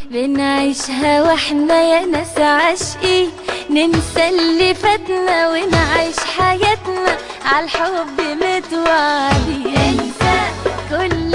بنعيشها واحنا يا ناس عاشقين ننسى اللي فاتنا ونعيش حياتنا عالحب متوعدين انسى كل